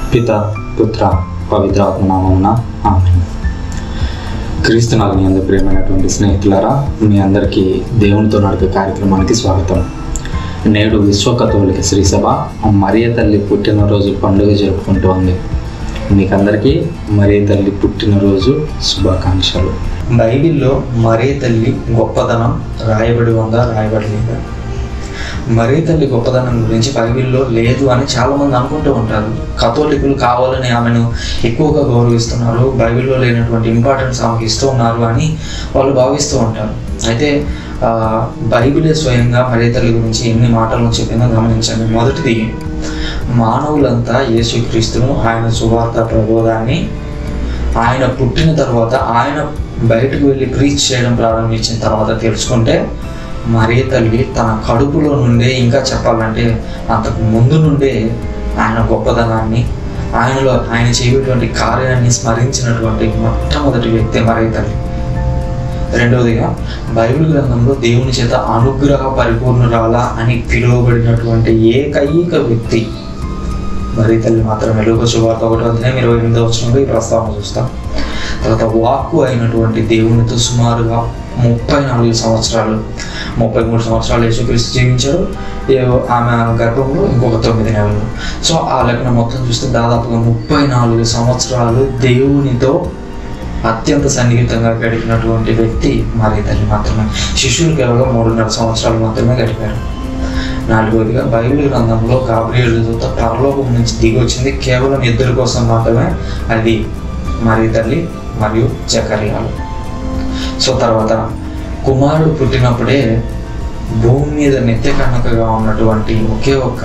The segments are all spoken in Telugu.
పిత పుత్ర పవిత్రాత్మ నామమున ఆమె క్రీస్తు నాకు మీ అందరి ప్రియమైనటువంటి స్నేహితులారా మీ అందరికీ దేవునితో నడిపే కార్యక్రమానికి స్వాగతం నేడు విశ్వ కథోలిక శ్రీ సభ మరియ తల్లి పుట్టినరోజు పండుగ జరుపుకుంటోంది మీకందరికీ మరియ తల్లి పుట్టినరోజు శుభాకాంక్షలు బైబిల్లో మరే తల్లి గొప్పదనం రాయబడి ఉందా రాయబడలేదా మరే తల్లి గొప్పదనం గురించి బైబిల్లో లేదు అని చాలా మంది అనుకుంటూ ఉంటారు కథోలికులు కావాలని ఆమెను ఎక్కువగా గౌరవిస్తున్నారు బైబిల్లో లేనటువంటి ఇంపార్టెన్స్ ఆమెకి ఇస్తూ ఉన్నారు అని వాళ్ళు భావిస్తూ ఉంటారు అయితే ఆ, బైబిలే స్వయంగా మరే తల్లి గురించి ఎన్ని మాటలను చెప్పిందో గమనించండి మొదటిది మానవులంతా యేసుక్రీస్తును ఆయన సువార్త ప్రబోధాన్ని ఆయన పుట్టిన తర్వాత ఆయన బయటకు వెళ్ళి ప్రీచ్ చేయడం ప్రారంభించిన తర్వాత తెలుసుకుంటే మరే తల్లి తన కడుపులో నుండే ఇంకా చెప్పాలంటే అంతకు ముందు నుండే ఆయన గొప్పదనాన్ని ఆయనలో ఆయన చేయటువంటి కార్యాన్ని స్మరించినటువంటి మొట్టమొదటి వ్యక్తి మరే తల్లి రెండవదిగా బైబిల్ గ్రంథంలో దేవుని చేత అనుగ్రహ పరిపూర్ణురాల అని పిలువబడినటువంటి ఏకైక వ్యక్తి మరి తల్లి మాత్రమే లోక శుభార్త ఒకటో అధ్యాయం ఇరవై ఎనిమిదో వచ్చినప్పుడు ఈ ప్రస్తావన చూస్తాం తర్వాత వాక్కు అయినటువంటి దేవునితో సుమారుగా ముప్పై నాలుగు సంవత్సరాలు ముప్పై మూడు సంవత్సరాలు యేసుక్రీస్తు జీవించారు ఏ- ఆమె గర్భంలో ఇంకొక తొమ్మిది నెలలు సో ఆ లెక్కన మొత్తం చూస్తే దాదాపుగా ముప్పై నాలుగు సంవత్సరాలు దేవునితో అత్యంత సన్నిహితంగా గడిపినటువంటి వ్యక్తి మరి తల్లి మాత్రమే శిష్యులు కేవలం మూడున్నర సంవత్సరాలు మాత్రమే గడిపారు నాలుగవదిగా బైబిల్ గ్రంథంలో గాబ్రియల్ దూత పరలోకం నుంచి దిగి వచ్చింది కేవలం ఇద్దరి కోసం మాత్రమే అది మరి తల్లి మరియు జకర్యాలు సో తర్వాత కుమారుడు పుట్టినప్పుడే భూమి మీద నిత్య కనకగా ఉన్నటువంటి ఒకే ఒక్క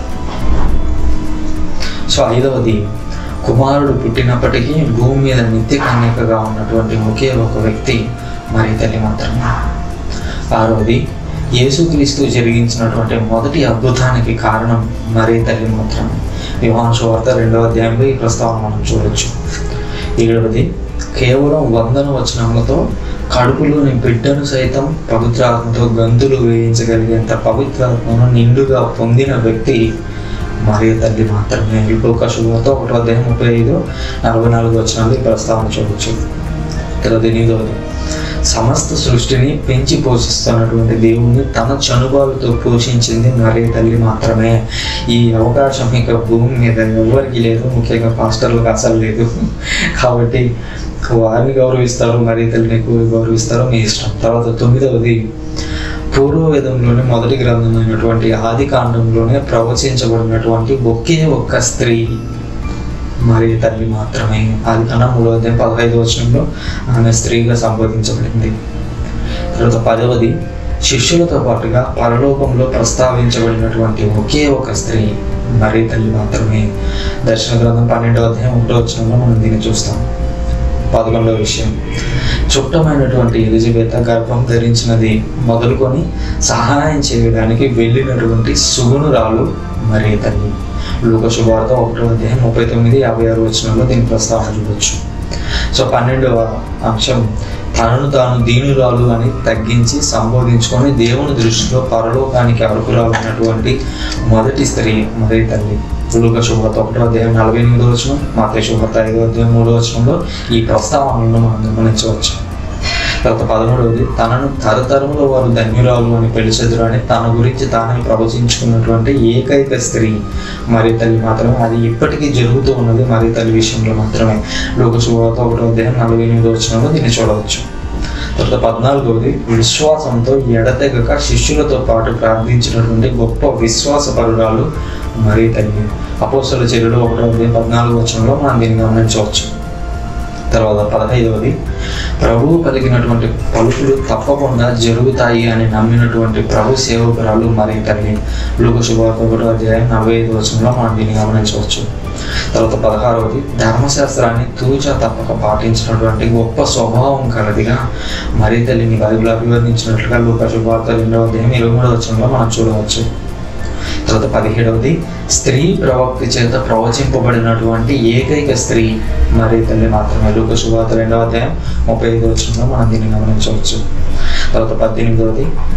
సో ఐదవది కుమారుడు పుట్టినప్పటికీ భూమి మీద నిత్య కన్యకగా ఉన్నటువంటి ఒకే ఒక వ్యక్తి మరి తల్లి మాత్రమే ఆరవది యేసుక్రీస్తు జరిగించినటువంటి మొదటి అద్భుతానికి కారణం మరీ తల్లి మాత్రమే వివాహ వార్త రెండవ అధ్యాయంలో ఈ ప్రస్తావన మనం చూడొచ్చు ఏడవది కేవలం వందన వచనములతో కడుపులోని బిడ్డను సైతం పవిత్రాత్మతో గంతులు వేయించగలిగేంత పవిత్రాత్మను నిండుగా పొందిన వ్యక్తి మరియు తల్లి మాత్రమే లోక శుభతో ఒకటో అధ్యాయం ముప్పై ఐదు నలభై నాలుగు వచనాలు ఈ ప్రస్తావన చూడొచ్చు తర్వాత ఎనిమిదవది సమస్త సృష్టిని పెంచి పోషిస్తున్నటువంటి దేవుణ్ణి తన చనుబాలతో పోషించింది మరే తల్లి మాత్రమే ఈ అవకాశం ఇక భూమి మీద ఎవరికి లేదు ముఖ్యంగా పాస్టర్లకు అసలు లేదు కాబట్టి వారిని గౌరవిస్తారు మరీ తల్లిని ఎక్కువ గౌరవిస్తారు మీ ఇష్టం తర్వాత తొమ్మిదవది పూర్వవేదంలోని మొదటి గ్రంథమైనటువంటి ఆది కాండంలోనే ప్రవచించబడినటువంటి ఒకే ఒక్క స్త్రీ మరి తల్లి మాత్రమే ఆది కన్నా మూడో అధ్యాయం పదహైదు వచనంలో ఆమె స్త్రీగా సంబోధించబడింది తర్వాత పదవది శిష్యులతో పాటుగా పరలోకంలో ప్రస్తావించబడినటువంటి ఒకే ఒక స్త్రీ మరి తల్లి మాత్రమే దర్శన గ్రంథం పన్నెండవ అధ్యాయం ఒకటో వచనంలో మనం దీన్ని చూస్తాం పదకొండవ విషయం చుట్టమైనటువంటి ఎలిజబెత్ గర్భం ధరించినది మొదలుకొని సహాయం చేయడానికి వెళ్ళినటువంటి సుగుణురాలు మరే తల్లి లోక శుభార్త ఒకటో అధ్యాయం ముప్పై తొమ్మిది యాభై ఆరు వచనంలో దీని ప్రస్తావన చూడొచ్చు సో పన్నెండవ అంశం తనను తాను దీనురాలు అని తగ్గించి సంబోధించుకొని దేవుని దృష్టిలో పరలోకానికి అర్హురాలైనటువంటి మొదటి స్త్రీ మరే తల్లి లోక శుభార్త ఒకటో అధ్యాయం నలభై ఎనిమిదో వచనం మాతే శుభార్త ఐదో అధ్యాయం మూడో వచనంలో ఈ ప్రస్తావనలను మనం గమనించవచ్చు తర్వాత పదమూడవది తనను తరతరములో వారు ధన్యురాలు అని పిలిచెదురు అని తన గురించి తానే ప్రవచించుకున్నటువంటి ఏకైక స్త్రీ మరి తల్లి మాత్రమే అది ఇప్పటికీ జరుగుతూ ఉన్నది మరి తల్లి విషయంలో మాత్రమే లోక శుభవార్త ఒకటో అధ్యాయం నలభై ఎనిమిది వచ్చినప్పుడు దీన్ని చూడవచ్చు తర్వాత పద్నాలుగవది విశ్వాసంతో ఎడతెగక శిష్యులతో పాటు ప్రార్థించినటువంటి గొప్ప విశ్వాసపరురాలు మరి తల్లి అపోసల చర్యలు ఒకటో అధ్యాయం పద్నాలుగు వచనంలో మనం దీన్ని గమనించవచ్చు తర్వాత పదహైదవది ప్రభువు కలిగినటువంటి పలుకులు తప్పకుండా జరుగుతాయి అని నమ్మినటువంటి ప్రభు సేవకురాలు మరి తల్లి లోక శుభార్త ఒకటో అధ్యాయం నలభై ఐదు వచనంలో మనం దీన్ని గమనించవచ్చు తర్వాత పదహారవది ధర్మశాస్త్రాన్ని తూచా తప్పక పాటించినటువంటి గొప్ప స్వభావం కలదిగా మరి తల్లిని బైబిల్ అభివర్ణించినట్లుగా లోక శుభార్త రెండవ అధ్యాయం ఇరవై మూడవ వచనంలో మనం చూడవచ్చు తర్వాత పదిహేడవది స్త్రీ ప్రవక్త చేత ప్రవచింపబడినటువంటి ఏకైక స్త్రీ మరి తల్లి మాత్రమే లోక శుభార్త రెండవ అధ్యాయం ముప్పై ఐదు వచ్చిన మనం దీన్ని గమనించవచ్చు తర్వాత పద్దెనిమిదవది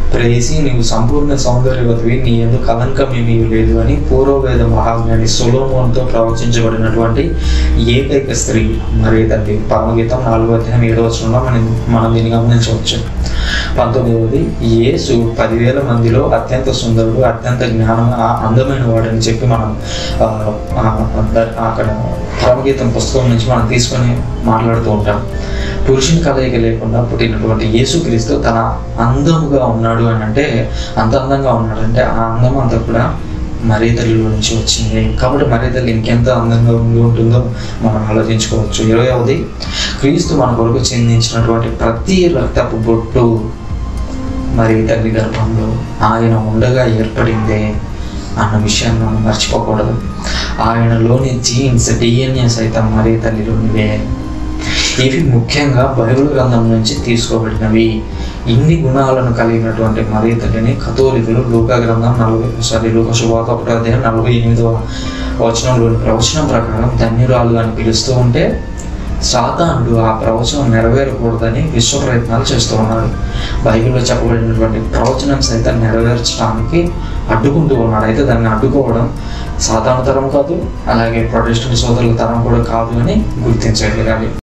ప్రేసి నీవు సంపూర్ణ సౌందర్యవతివి నీ ఎందుకు కలంకం ఏమీ లేదు అని పూర్వవేద మహాజ్ఞాని సొలోమోన్తో ప్రవచించబడినటువంటి ఏకైక స్త్రీ మరి తల్లి పరమగీతం నాలుగో అధ్యాయం ఏడవ వచనంలో మనం మనం దీన్ని గమనించవచ్చు పంతొమ్మిదవది యేసు పదివేల మందిలో అత్యంత సుందరుడు అత్యంత జ్ఞానం ఆ అందమైన వాడని చెప్పి మనం ఆ, ఆ, అక్కడ- అక్కడ పరమగీతం పుస్తకం నుంచి మనం తీసుకొని మాట్లాడుతూ ఉంటాం పురుషుని కలయిక లేకుండా పుట్టినటువంటి యేసుక్రీస్తు తన అందముగా ఉన్నాడు అని అంటే అంత అందంగా ఉన్నాడు అంటే ఆ అందం అంతా కూడా మరీ తల్లిలో నుంచి వచ్చింది కాబట్టి మరీ తల్లి ఇంకెంత అందంగా ఉండి ఉంటుందో మనం ఆలోచించుకోవచ్చు ఇరవైవది క్రీస్తు మన కొరకు చెందించినటువంటి ప్రతి రక్తపు బొట్టు మరి తల్లి గర్భంలో ఆయన ఉండగా ఏర్పడిందే అన్న విషయాన్ని మనం మర్చిపోకూడదు ఆయనలోని జీన్స్ డిఎన్ఏ సైతం మరీ తల్లిలోనివే ఇవి ముఖ్యంగా బైబిల్ గ్రంథం నుంచి తీసుకోబడినవి ఇన్ని గుణాలను కలిగినటువంటి మరీ తల్లిని కథోలికులు లూకా గ్రంథం నలభై సారీ లూక శుభాత ఒకటో అధ్యాయం నలభై ఎనిమిదవ వచనంలోని ప్రవచనం ప్రకారం ధన్యురాలు అని పిలుస్తూ ఉంటే సాతానుడు ఆ ప్రవచనం నెరవేరకూడదని విశ్వ ప్రయత్నాలు చేస్తూ ఉన్నాడు బైబిల్లో చెప్పబడినటువంటి ప్రవచనం సైతం నెరవేర్చడానికి అడ్డుకుంటూ ఉన్నాడు అయితే దాన్ని అడ్డుకోవడం సాధారణ తరం కాదు అలాగే ప్రొటెస్టెంట్ సోదరుల తరం కూడా కాదు అని గుర్తించగలగాలి